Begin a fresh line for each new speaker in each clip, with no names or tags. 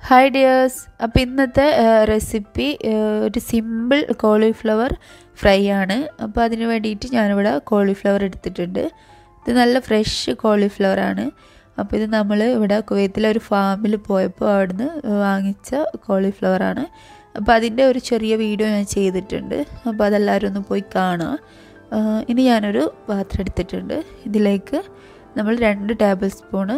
hi dears അപ്പോൾ ഇന്നത്തെ recipe ഒരു സിമ്പിൾ കോളിഫ്ലവർ ഫ്രൈ ആണ് അപ്പോൾ അതിന് വേണ്ടിയിട്ട് ഞാനിവിടെ കോളിഫ്ലവർ എടുത്തിട്ടുണ്ട് ഇത് നല്ല ഫ്രഷ് കോളിഫ്ലവർ ആണ് അപ്പോൾ ഇത് നമ്മൾ ഇവിടെ കുവൈത്തിലെ ഒരു ഫാമിൽ പോയപ്പോൾ അവിടുന്ന് വാങ്ങിച്ച കോളിഫ്ലവർ ആണ് അപ്പോൾ അതിൻ്റെ ഒരു ചെറിയ വീഡിയോ ഞാൻ ചെയ്തിട്ടുണ്ട് അപ്പോൾ അതെല്ലാവരും ഒന്ന് പോയി കാണുക ഇനി ഞാനൊരു പാത്രം എടുത്തിട്ടുണ്ട് ഇതിലേക്ക് നമ്മൾ രണ്ട് ടേബിൾ സ്പൂണ്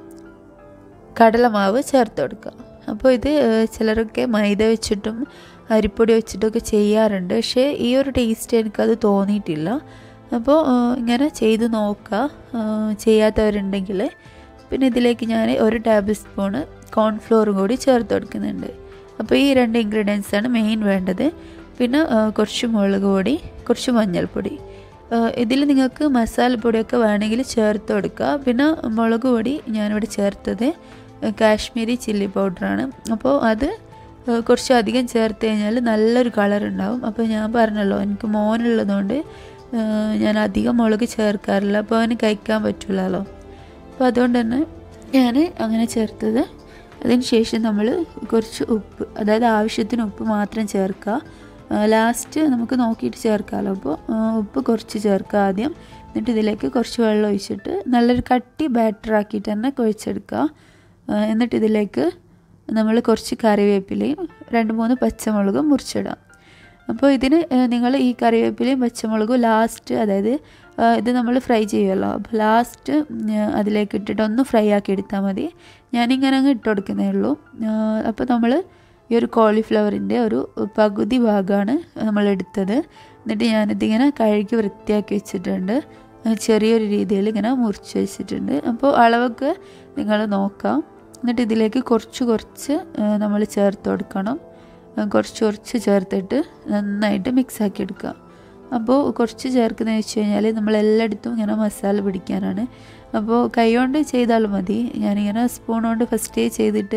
കടലമാവ് ചേർത്ത് കൊടുക്കുക അപ്പോൾ ഇത് ചിലരൊക്കെ മൈദ വെച്ചിട്ടും അരിപ്പൊടി വെച്ചിട്ടൊക്കെ ചെയ്യാറുണ്ട് പക്ഷേ ഈ ഒരു ടേസ്റ്റ് എനിക്കത് തോന്നിയിട്ടില്ല അപ്പോൾ ഇങ്ങനെ ചെയ്ത് നോക്കുക ചെയ്യാത്തവരുണ്ടെങ്കിൽ പിന്നെ ഇതിലേക്ക് ഞാൻ ഒരു ടേബിൾ സ്പൂണ് കോൺഫ്ലോറും കൂടി ചേർത്ത് കൊടുക്കുന്നുണ്ട് അപ്പോൾ ഈ രണ്ട് ഇൻഗ്രീഡിയൻസ് ആണ് മെയിൻ വേണ്ടത് പിന്നെ കുറച്ച് മുളക് പൊടി കുറച്ച് മഞ്ഞൾപ്പൊടി ഇതിൽ നിങ്ങൾക്ക് മസാലപ്പൊടിയൊക്കെ വേണമെങ്കിൽ ചേർത്ത് കൊടുക്കുക പിന്നെ മുളക് പൊടി ഞാനിവിടെ ചേർത്തത് കാശ്മീരി ചില്ലി പൗഡറാണ് അപ്പോൾ അത് കുറച്ച് അധികം ചേർത്ത് കഴിഞ്ഞാൽ നല്ലൊരു കളർ ഉണ്ടാവും അപ്പോൾ ഞാൻ പറഞ്ഞല്ലോ എനിക്ക് മോനുള്ളതുകൊണ്ട് ഞാൻ അധികം മുളക് ചേർക്കാറില്ല അപ്പോൾ അവന് കഴിക്കാൻ പറ്റില്ലല്ലോ അപ്പോൾ അതുകൊണ്ട് തന്നെ ഞാൻ അങ്ങനെ ചേർത്തത് അതിന് ശേഷം നമ്മൾ കുറച്ച് ഉപ്പ് അതായത് ആവശ്യത്തിന് ഉപ്പ് മാത്രം ചേർക്കുക ലാസ്റ്റ് നമുക്ക് നോക്കിയിട്ട് ചേർക്കാമല്ലോ അപ്പോൾ ഉപ്പ് കുറച്ച് ചേർക്കുക ആദ്യം എന്നിട്ട് ഇതിലേക്ക് കുറച്ച് വെള്ളം ഒഴിച്ചിട്ട് നല്ലൊരു കട്ടി ബാറ്റർ ആക്കിയിട്ട് തന്നെ കുഴച്ചെടുക്കുക എന്നിട്ട് ഇതിലേക്ക് നമ്മൾ കുറച്ച് കറിവേപ്പിലയും രണ്ട് മൂന്ന് പച്ചമുളകും മുറിച്ചിടാം അപ്പോൾ ഇതിന് നിങ്ങൾ ഈ കറിവേപ്പിലയും പച്ചമുളകും ലാസ്റ്റ് അതായത് ഇത് നമ്മൾ ഫ്രൈ ചെയ്യുമല്ലോ അപ്പോൾ ലാസ്റ്റ് അതിലേക്ക് ഇട്ടിട്ട് ഒന്ന് ഫ്രൈ ആക്കി എടുത്താൽ മതി ഞാനിങ്ങനെ അങ്ങ് ഇട്ട് കൊടുക്കുന്നേ ഉള്ളൂ അപ്പോൾ നമ്മൾ ഈ ഒരു കോളിഫ്ലവറിൻ്റെ ഒരു പകുതി ഭാഗമാണ് നമ്മൾ എടുത്തത് എന്നിട്ട് ഞാനിതിങ്ങനെ കഴുകി വൃത്തിയാക്കി വെച്ചിട്ടുണ്ട് ചെറിയൊരു രീതിയിൽ ഇങ്ങനെ മുറിച്ച് വെച്ചിട്ടുണ്ട് അപ്പോൾ അളവൊക്കെ നിങ്ങൾ നോക്കാം എന്നിട്ട് ഇതിലേക്ക് കുറച്ച് കുറച്ച് നമ്മൾ ചേർത്ത് കൊടുക്കണം കുറച്ച് കുറച്ച് ചേർത്തിട്ട് നന്നായിട്ട് മിക്സ് ആക്കി എടുക്കുക അപ്പോൾ കുറച്ച് ചേർക്കുന്നത് വെച്ച് കഴിഞ്ഞാൽ നമ്മൾ എല്ലായിടത്തും ഇങ്ങനെ മസാല പിടിക്കാനാണ് അപ്പോൾ കൈ കൊണ്ട് ചെയ്താലും മതി ഞാനിങ്ങനെ സ്പൂൺ കൊണ്ട് ഫസ്റ്റേ ചെയ്തിട്ട്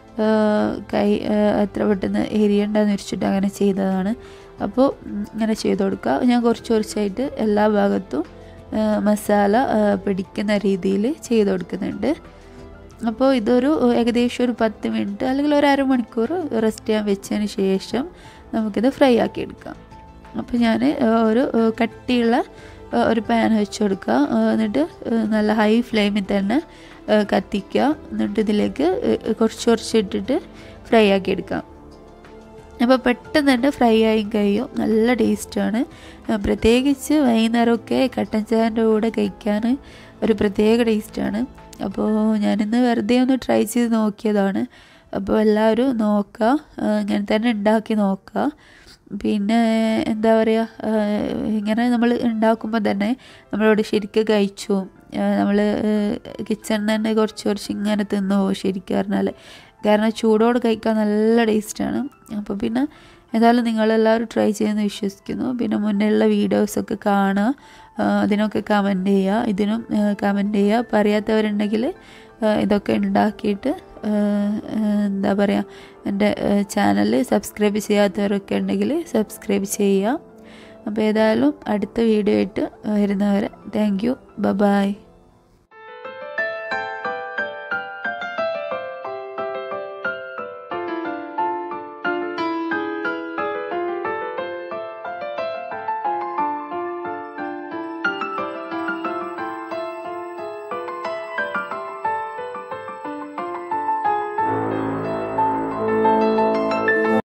കൈ എത്ര പെട്ടെന്ന് എരിയണ്ടെന്ന് വെച്ചിട്ട് അങ്ങനെ ചെയ്തതാണ് അപ്പോൾ ഇങ്ങനെ ചെയ്ത് കൊടുക്കുക ഞാൻ കുറച്ച് കുറച്ചായിട്ട് എല്ലാ ഭാഗത്തും മസാല പിടിക്കുന്ന രീതിയിൽ ചെയ്ത് കൊടുക്കുന്നുണ്ട് അപ്പോൾ ഇതൊരു ഏകദേശം ഒരു പത്ത് മിനിറ്റ് അല്ലെങ്കിൽ ഒരു അരമണിക്കൂർ റെസ്റ്റ് ചെയ്യാൻ വെച്ചതിന് ശേഷം നമുക്കിത് ഫ്രൈ ആക്കി എടുക്കാം അപ്പോൾ ഞാൻ ഒരു കട്ടിയുള്ള ഒരു പാൻ വെച്ച് കൊടുക്കുക എന്നിട്ട് നല്ല ഹൈ ഫ്ലെയിമിൽ തന്നെ കത്തിക്കുക എന്നിട്ട് ഇതിലേക്ക് കുറച്ച് കുറച്ച് ഇട്ടിട്ട് ഫ്രൈ ആക്കി എടുക്കാം അപ്പോൾ പെട്ടെന്ന് തന്നെ ഫ്രൈ ആയി കഴിയും നല്ല ടേസ്റ്റാണ് പ്രത്യേകിച്ച് വൈകുന്നേരമൊക്കെ കട്ടൻ ചായൻ്റെ കൂടെ കഴിക്കാൻ ഒരു പ്രത്യേക ടേസ്റ്റാണ് അപ്പോൾ ഞാനിന്ന് വെറുതെ ഒന്ന് ട്രൈ ചെയ്ത് നോക്കിയതാണ് അപ്പോൾ എല്ലാവരും നോക്കുക ഇങ്ങനെ തന്നെ ഉണ്ടാക്കി നോക്കുക പിന്നെ എന്താ പറയുക ഇങ്ങനെ നമ്മൾ ഉണ്ടാക്കുമ്പോൾ തന്നെ നമ്മളോട് ശരിക്കും കഴിച്ചു നമ്മൾ കിച്ചണിൽ തന്നെ കുറച്ച് കുറച്ച് ഇങ്ങനെ തിന്നു പോകും ശരിക്കും പറഞ്ഞാൽ കാരണം ചൂടോട് കഴിക്കാൻ നല്ല ടേസ്റ്റാണ് അപ്പോൾ പിന്നെ ഏതായാലും നിങ്ങളെല്ലാവരും ട്രൈ ചെയ്യുമെന്ന് വിശ്വസിക്കുന്നു പിന്നെ മുന്നേയുള്ള വീഡിയോസൊക്കെ കാണുക അതിനൊക്കെ കമൻറ്റ് ചെയ്യുക ഇതിനും കമൻറ്റ് ചെയ്യുക പറയാത്തവരുണ്ടെങ്കിൽ ഇതൊക്കെ ഉണ്ടാക്കിയിട്ട് എന്താ പറയുക എൻ്റെ ചാനൽ സബ്സ്ക്രൈബ് ചെയ്യാത്തവരൊക്കെ ഉണ്ടെങ്കിൽ സബ്സ്ക്രൈബ് ചെയ്യുക അപ്പോൾ ഏതായാലും അടുത്ത വീഡിയോ ആയിട്ട് വരുന്നവരെ താങ്ക് യു ബ ബായ്